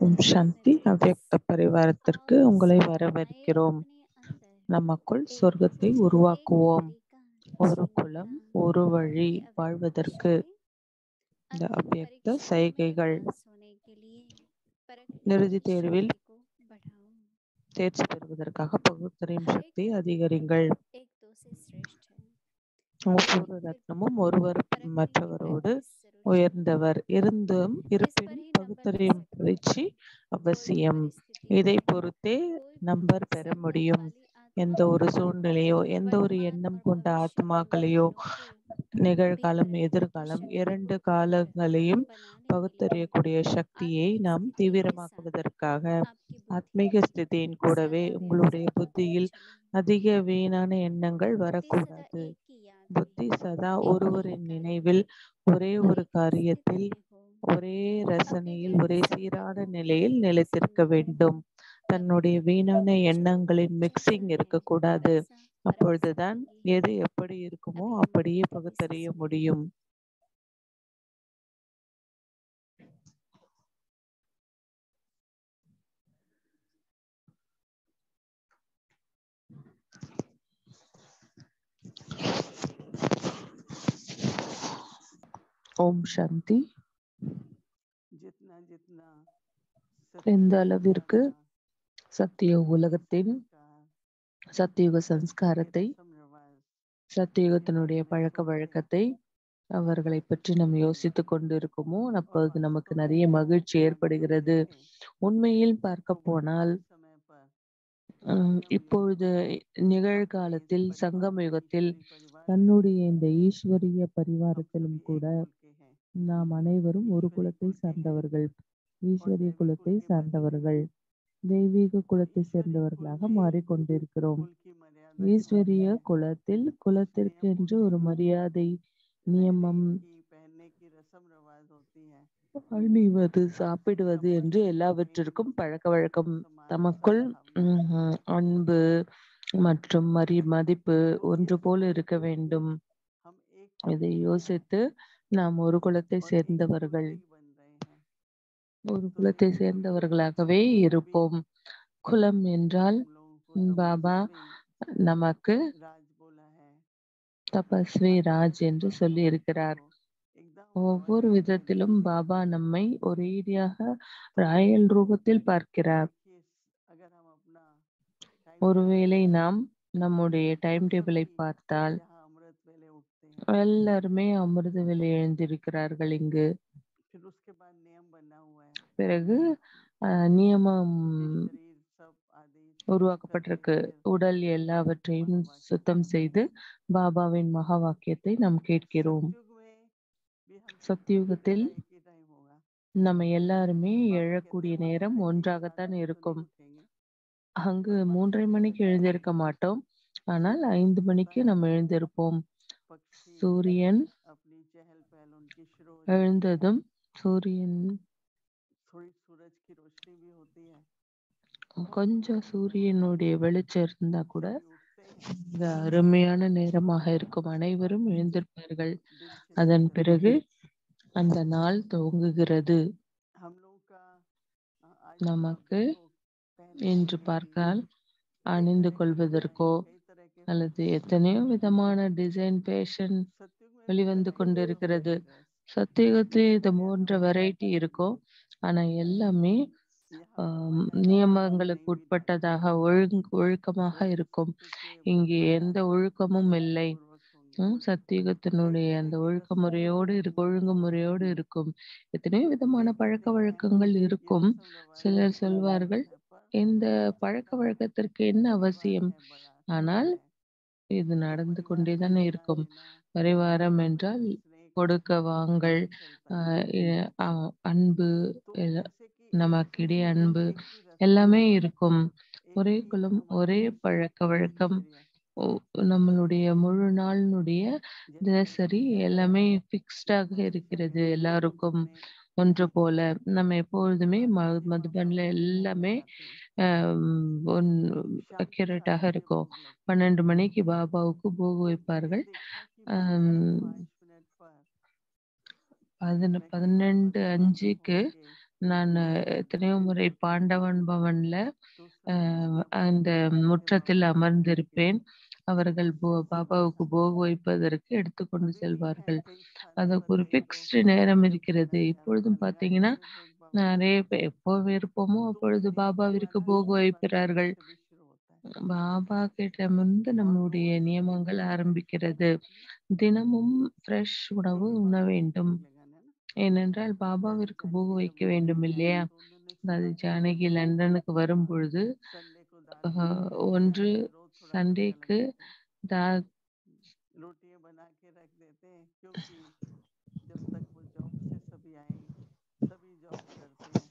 ஓம் சாந்தி அவ்யக்த பரிவாரத்திற்கு உங்களை வரவேற்கிறோம் நமக்குள் சொர்க்கத்தை உருவாக்குவோம் ஒரு குலம் ஒரு வழி வாழ்வதற்கு இந்த அவ்யக்த சைகைகள் இறுதி தேர்வில் தேர்ச்சி பெறுவதற்காக பகுத்தறியும் சக்தி அதிகரிங்கள் ஒவ்வொரு ரத்னமும் ஒருவர் மற்றவரோடு உயர்ந்தவர் இருந்தும் இருப்பினும் பகுத்தறியும் பயிற்சி அவசியம் இதை பொறுத்தே நம்பர் பெற முடியும் எந்த ஒரு சூழ்நிலையோ எந்த ஒரு எண்ணம் கொண்ட ஆத்மாக்களையோ நிகழ்காலம் எதிர்காலம் இரண்டு காலங்களையும் பகுத்தறியக்கூடிய சக்தியை நாம் தீவிரமாக்குவதற்காக ஆத்மீக ஸ்திதியின் கூடவே உங்களுடைய புத்தியில் அதிக வீணான எண்ணங்கள் வரக்கூடாது புத்தி சதா ஒருவரின் நினைவில் ஒரே ஒரு காரியத்தில் ஒரே ரசனையில் ஒரே சீரான நிலையில் நிலைத்திருக்க வேண்டும் தன்னுடைய வீணான எண்ணங்களின் மிக்சிங் இருக்கக்கூடாது அப்பொழுதுதான் எது எப்படி இருக்குமோ அப்படியே பகுத்தறிய முடியும் ஓம் சாந்தி எந்த அளவிற்கு சத்தியுக உலகத்தின் சத்தியுக சம்ஸ்காரத்தை சத்தியுகத்தினுடைய பழக்க வழக்கத்தை அவர்களை பற்றி நம்ம யோசித்துக் கொண்டிருக்குமோ அப்போது நமக்கு நிறைய மகிழ்ச்சி ஏற்படுகிறது உண்மையில் பார்க்க போனால் இப்பொழுது நிகழ்காலத்தில் சங்கம யுகத்தில் தன்னுடைய இந்த ஈஸ்வரிய பரிவாரத்திலும் கூட நாம் அனைவரும் ஒரு குலத்தை சார்ந்தவர்கள் ஈஸ்வரிய குலத்தை சார்ந்தவர்கள் தெய்வீக குலத்தை சேர்ந்தவர்களாக மாறிக்கொண்டிருக்கிறோம் ஈஸ்வரிய குலத்தில் குலத்திற்கு என்று ஒரு மரியாதை நியமம் அணிவது சாப்பிடுவது என்று எல்லாவற்றிற்கும் பழக்க வழக்கம் தமக்குள் அன்பு மற்றும் மரி மதிப்பு ஒன்று போல இருக்க வேண்டும் இதை யோசித்து நாம் ஒரு குலத்தை சேர்ந்தவர்கள் ஒரு குலத்தை சேர்ந்தவர்களாகவே இருப்போம் குலம் என்றால் பாபா நமக்கு தபஸ்வி ராஜ் என்று சொல்லி இருக்கிறார் ஒவ்வொரு விதத்திலும் பாபா நம்மை ஒரேடியாக ராயல் ரூபத்தில் பார்க்கிறார் ஒருவேளை நாம் நம்முடைய டைம் டேபிளை பார்த்தால் எல்லாருமே அமிர்த வேலை எழுந்திருக்கிறார்கள் இங்கு பிறகு நியமம் உருவாக்கப்பட்டிருக்கு உடல் எல்லாவற்றையும் சுத்தம் செய்து பாபாவின் மகா வாக்கியத்தை நாம் கேட்கிறோம் சத்தியுகத்தில் நம்ம எல்லாருமே எழக்கூடிய நேரம் ஒன்றாகத்தான் இருக்கும் அங்கு மூன்றரை மணிக்கு எழுந்திருக்க மாட்டோம் ஆனால் ஐந்து மணிக்கு நம்ம எழுந்திருப்போம் சூரியன் எழுந்ததும் சூரியன் கொஞ்சம் சூரியனுடைய வெளிச்சம் இருந்தா கூட இந்த அருமையான நேரமாக இருக்கும் அனைவரும் எழுந்திருப்பார்கள் அதன் பிறகு அந்த நாள் துவங்குகிறது நமக்கு என்று பார்த்தால் அணிந்து கொள்வதற்கோ அல்லது எத்தனையோ விதமான டிசைன் பேஷன் வெளிவந்து கொண்டிருக்கிறது சத்தியுகத்தில் இது போன்ற வெரைட்டி இருக்கும் ஆனா எல்லாமே நியமங்களுக்கு உட்பட்டதாக ஒழுங்கு ஒழுக்கமாக இருக்கும் இங்கே எந்த ஒழுக்கமும் இல்லை சத்தியுகத்தினுடைய அந்த ஒழுக்க முறையோடு இருக்கு ஒழுங்கு முறையோடு இருக்கும் எத்தனையோ விதமான பழக்க வழக்கங்கள் இருக்கும் சிலர் சொல்வார்கள் இந்த பழக்க வழக்கத்திற்கு என்ன அவசியம் ஆனால் இது நடந்து கொண்டேதானே இருக்கும் பரிவாரம் என்றால் கொடுக்க வாங்கல் அன்பு நமக்கிடையே அன்பு எல்லாமே இருக்கும் ஒரே குலம் ஒரே பழக்க வழக்கம் நம்மளுடைய முழு நாளினுடைய தினசரி எல்லாமே ஃபிக்ஸ்டாக இருக்கிறது எல்லாருக்கும் ஒன்று போல நம்ம எப்பொழுதுமே ம மதுபன்ல எல்லாமே அக்யூரேட்டாக இருக்கும் பன்னெண்டு மணிக்கு பாபாவுக்கு போக வைப்பார்கள் பதின பதினெண்டு அஞ்சுக்கு நான் எத்தனையோ முறை பாண்டவன் பவன்ல அஹ், அந்த முற்றத்தில் அமர்ந்திருப்பேன் அவர்கள் போ- பாபாவுக்கு போக வைப்பதற்கு எடுத்துக்கொண்டு செல்வார்கள் அதுக்கு ஒரு ஃபிக்ஸ்டு நேரம் இருக்கிறது இப்பொழுதும் பார்த்தீங்கன்னா நிறைய பேர் எப்போ விருப்பமோ அப்பொழுது பாபாவிற்கு போக வைக்கிறார்கள் பாபா கிட்ட வந்து நம்முடைய நியமங்கள் ஆரம்பிக்கிறது தினமும் ஃப்ரெஷ் உணவு உண்ண வேண்டும் ஏனென்றால் பாபாவிற்கு போக வைக்க வேண்டும் இல்லையா அது ஜானகி லண்டனுக்கு வரும் பொழுது அஹ், ஒன்று சண்டேக்கு தா रोटियां बना के रख देते हैं क्योंकि जब तक वो जॉब से सभी आए सभी जॉब करते हैं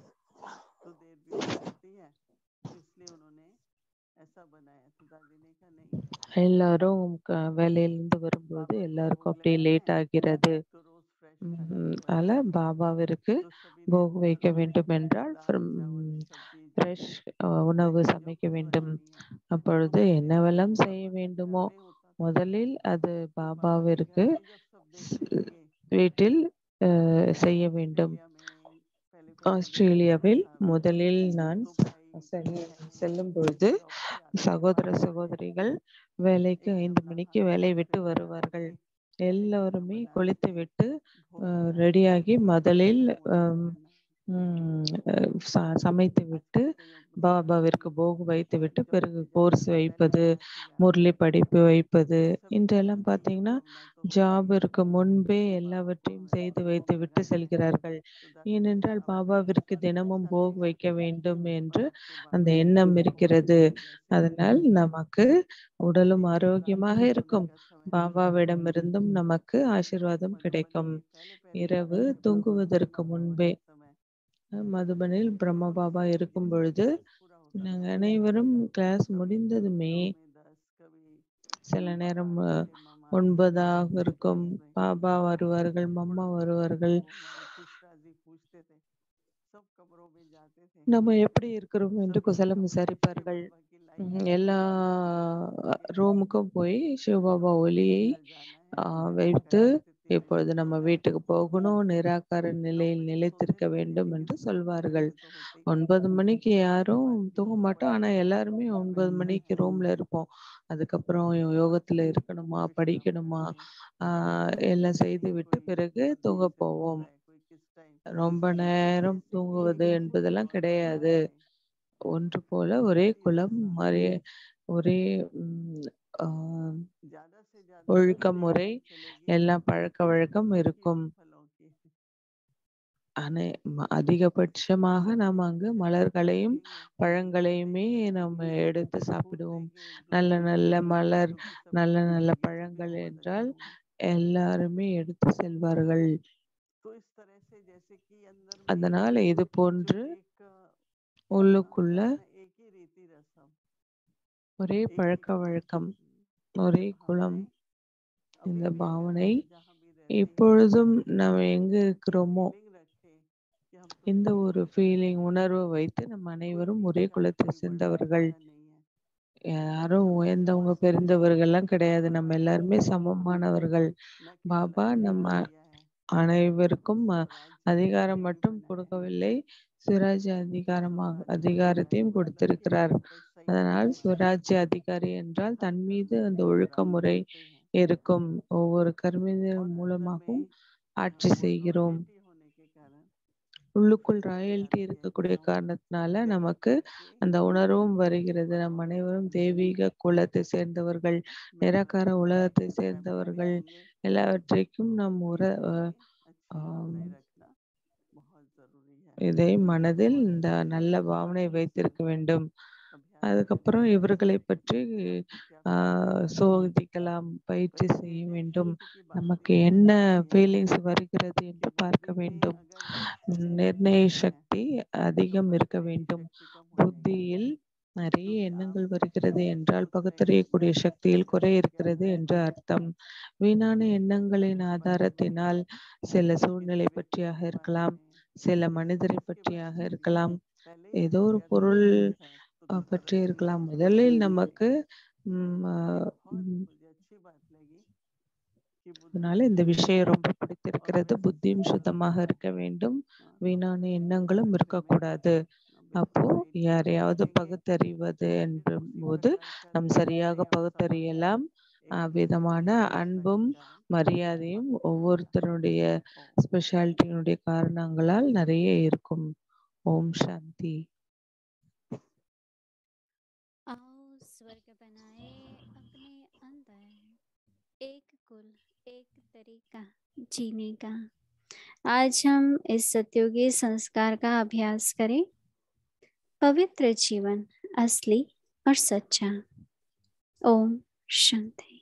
तो देर भी हो जाती है तो इसलिए उन्होंने ऐसा बनाया तो दादी ने कहा नहीं எல்லாரும் க- வேலையிலிருந்து வரும்போது पापा को எல்லாருக்கும் भोग அப்படியே लगाना லேட் है ஆகிறது तो रोज फ्रेश खाना ம், बनवाना அதனால है பாபாவிற்கு तो सभी ने போக फिर வைக்க उन्होंने வேண்டும் என்றால் दाल चावल सब्जी जो ஃப்ரெஷ் भी உணவு ऐसी சமைக்க जॉब வேண்டும் बनवानी है அப்பொழுது तो என்னவெல்லாம் बाबा செய்ய के घर வேண்டுமோ में होता था முதலில் அது तो बाबा के घर பாபாவிற்கு में जब सब देखने लगे வீட்டில் அஹ், तो செய்ய வேண்டும் ऑस्ट्रेलिया में पहले पहले जब गया ஆஸ்திரேலியாவில் था முதலில் நான் तो भाई செல்ல- बहन செல்லும் பொழுது जॉब से आते थे சகோதர बारह बजे சகோதரிகள் வேலைக்கு एकदम ஐந்து नहा மணிக்கு के வேலை விட்டு ऑस्ट्रेलिया आते வருவார்கள் थे पहले खाना எல்லோருமே बनाते குளித்து थे விட்டு भोग அஹ், लगाते ரெடியாகி थे முதலில் मुरली அம், पढ़ना ம், அஹ், ச- சமைத்து விட்டு आजकल कईयों को तो பாபாவிற்கு मुरली போகு வைத்து விட்டு जॉब பிறகு पे கோர்ஸ் जाते हैं வைப்பது पहले वहाँ से முரளி जाते हैं படிப்பு வைப்பது ये सब இன்றெல்லாம் करके பார்த்தீங்கன்னா भावना तो होती ஜாபிற்கு முன்பே कि बाबा को எல்லாவற்றையும் हमें செய்து रोज வைத்து भोग விட்டு लगाना है செல்கிறார்கள் तो दादी ने ஏனென்றால் कहा अब பாபாவிற்கு अब தினமும் ऐसा போக नहीं है வைக்க வேண்டும் என்று अब तो அந்த बाबा எண்ணம் भोग இருக்கிறது लगाने जैसे அதனால் நமக்கு உடலும் लेकिन रात ஆரோக்கியமாக को இருக்கும் सोने का समय नहीं है பாபாவிடமிருந்தும் நமக்கு रात को ஆசீர்வாதம் मधुबन கிடைக்கும் के पहले पहले இரவு समय जब தூங்குவதற்கு ब्रह्मा बाबा முன்பே के समय அஹ், மதுபனில் பிரம்ம तो பாபா सबके இருக்கும் பொழுது क्लास पूरा होता நாங்கள் था அனைவரும் கிளாஸ் कभी முடிந்ததுமே नौ में दस कभी சில बाबा நேரம் आते அஹ், थे मम्मा आती थी ஒன்பதாக हमारी இருக்கும் क्लास में பாபா வருவார்கள் மம்மா थोड़ा வருவார்கள் वो हमारे खुश राजी पूछते थे सब कमरों में जाते थे நம்ம எப்படி இருக்கிறோம் என்று सभी के குசலம் कमरे में शिव விசாரிப்பார்கள் बाबा की लाइट ம், जलती எல்லா थी कि ரூமுக்கும் போய் சிவபாபா ஒளியை घर जाना है ஆஹ், निराकार வைத்து स्थिति में இப்பொழுது स्थित நம்ம हो जाना வீட்டுக்கு है போகணும் நிராகார नौ நிலையில் बजे நிலைத்திருக்க सोते थे வேண்டும் लेकिन என்று नौ சொல்வார்கள் बजे तो होते ही ஒன்பது மணிக்கு யாரும் बाबा की தூங்க மாட்டோம் ஆனா बड़ी எல்லாருமே ஒன்பது மணிக்கு ரூம்ல இருப்போம் அதுக்கப்புறம் யோகத்துல இருக்கணுமா विश्राम படிக்கணுமா करके ஆஹ் எல்லாம் செய்து कोई விட்டு कोई பிறகு बहुत தூங்க देर से போவோம் सोता है कोई किस टाइम ரொம்ப நேரம் जैसे தூங்குவது एक என்பதெல்லாம் और கிடையாது परिवार में ஒன்று போல ஒரே ऐसी குலம் रस्म ஒரே ஒரே ம், ஆஹ், ज्यादा से ज्यादा ஒழுக்க முறை देखने चलेगी எல்லாம் பழக்க வழக்கம் फूलों की இருக்கும் और फलों की அனை ம- அதிகபட்சமாக நாம் அங்கு மலர்களையும் देखेंगे பழங்களையுமே देखेंगे நம்ம எடுத்து खूब சாப்பிடுவோம் देंगे एक நல்ல दूसरे நல்ல को மலர் क्योंकि सबकी நல்ல நல்ல जिंदगी जितनी பழங்கள் बहुत अच्छी என்றால் होगी எல்லாருமே எடுத்து செல்வார்கள் तो इस तरह से जैसे कि अंदर में அதனால இது जो போன்று एक अ, உள்ளுக்குள்ள क्या है ना, एक ही रीति रसम ஒரே एक ही பழக்க कुल வழக்கம் ये ஒரே குலம் भावनाएं இந்த अभी भी अगर பாவனை हम जहाँ भी रहते हैं இப்பொழுதும் நாம் எங்க ये இருக்கிறோமோ फीलिंग रखे कि हम तो இந்த एक ही ஒரு कुल के ஃபீலிங் हैं உணர்வை வைத்து நம்ம कोई அனைவரும் नीच ஒரே जात குலத்தை कोई बड़ा சேர்ந்தவர்கள் छोटा नहीं है யாரும் सभी உயர்ந்தவங்க समान பெரிந்தவர்கள்லாம் கிடையாது बाबा நம்ம ने எல்லாருமே सबको சமமானவர்கள் न केवल பாபா நம்ம अधिकार दिया है அனைவருக்கும் அ, स्वराज्य அதிகாரம் भी மட்டும் बनाया है கொடுக்கவில்லை சுராஜ்ய அதிகாரமாக स्वराज्य का मतलब அதிகாரத்தையும் है मतलब कि கொடுத்திருக்கிறார் अपने ऊपर संयम அதனால் फरमाना சுராஜ்ய அதிகாரி என்றால் हर தன் कर्म மீது से அந்த हम ஒழுக்க राज முறை करते हैं இருக்கும் ஒவ்வொரு கர்மிதர் और अंदर மூலமாகவும் में अ, ஆட்சி वो செய்கிறோம் रॉयल्टी होने के कारण உள்ளுக்குள் फीलिंग भी ராயல்டி आती है இருக்கக்கூடிய कि हम காரணத்தினால देवी நமக்கு कुल के அந்த உணர்வும் வருகிறது நம் और அனைவரும் தெய்வீக குலத்தை சேர்ந்தவர்கள் मैं நிராகார समझती हूँ உலகத்தை कि फैमिली சேர்ந்தவர்கள் प्लानिंग எல்லாவற்றைக்கும் நம் ये உர அஹ், अच्छी ஆம், भावनाएं रखना बहुत जरूरी है இதை மனதில் और இந்த நல்ல इसके பாவனை साथ ही வைத்திருக்க इसमें வேண்டும் अभ्यास करना அதுக்கப்புறம் இவர்களை பற்றி सबको क्या ஆஹ், फीलिंग्स आती है சோதிக்கலாம் பயிற்சி वैसे செய்ய ऐसी வேண்டும் स्थिति की बात நமக்கு नहीं என்ன है ये है ஃபீலிங்ஸ் வருகிறது कि என்று बुद्धि பார்க்க में வேண்டும் अगर நிர்ணய है சக்தி तो அதிகம் पकड़ने இருக்க की வேண்டும் शक्ति कम हो जाएगी புத்தியில் நிறைய क्योंकि எண்ணங்கள் आप வருகிறது என்றால் सोच रहे हैं பகுத்தறியக்கூடிய சக்தியில் குறை तो क्या இருக்கிறது है என்று அர்த்தம் வீணான எண்ணங்களின் पढ़ने ஆதாரத்தினால் சில किसी சூழ்நிலை व्यक्ति பற்றியாக के बारे இருக்கலாம் में சில மனிதரை उसके பற்றியாக बारे में भी இருக்கலாம் पहले ही ஏதோ ஒரு अगर பொருள் फीलिंग्स है तो அஹ், दूसरा பற்றி व्यक्ति இருக்கலாம் नहीं முதலில் நமக்கு ம், ये அஹ், बहुत ம், मुझे अच्छी बात लगी कि बुद्धि அதனால में இந்த अगर விஷயம் ரொம்ப பிடித்து வைத்திருக்கிறது புத்தியும் சுத்தமாக இருக்க வேண்டும் வீணான எண்ணங்களும் இருக்கக்கூடாது அப்போ யாரையாவது பகுத்தறிவது என்ற போது நம் சரியாக பகுத்தறியலாம் அவ்விதமான அன்பும் மரியாதையும் ஒவ்வொருத்தருடைய ஸ்பெஷாலிட்டியினுடைய காரணங்களால் நிறைய இருக்கும் ஓம் சாந்தி आओ स्वर्ग बनाए अपने अंदर एक कुल एक तरीका जीने का आज हम इस सत्योगी संस्कार का अभ्यास करें पवित्र जीवन असली और सच्चा ओम शांति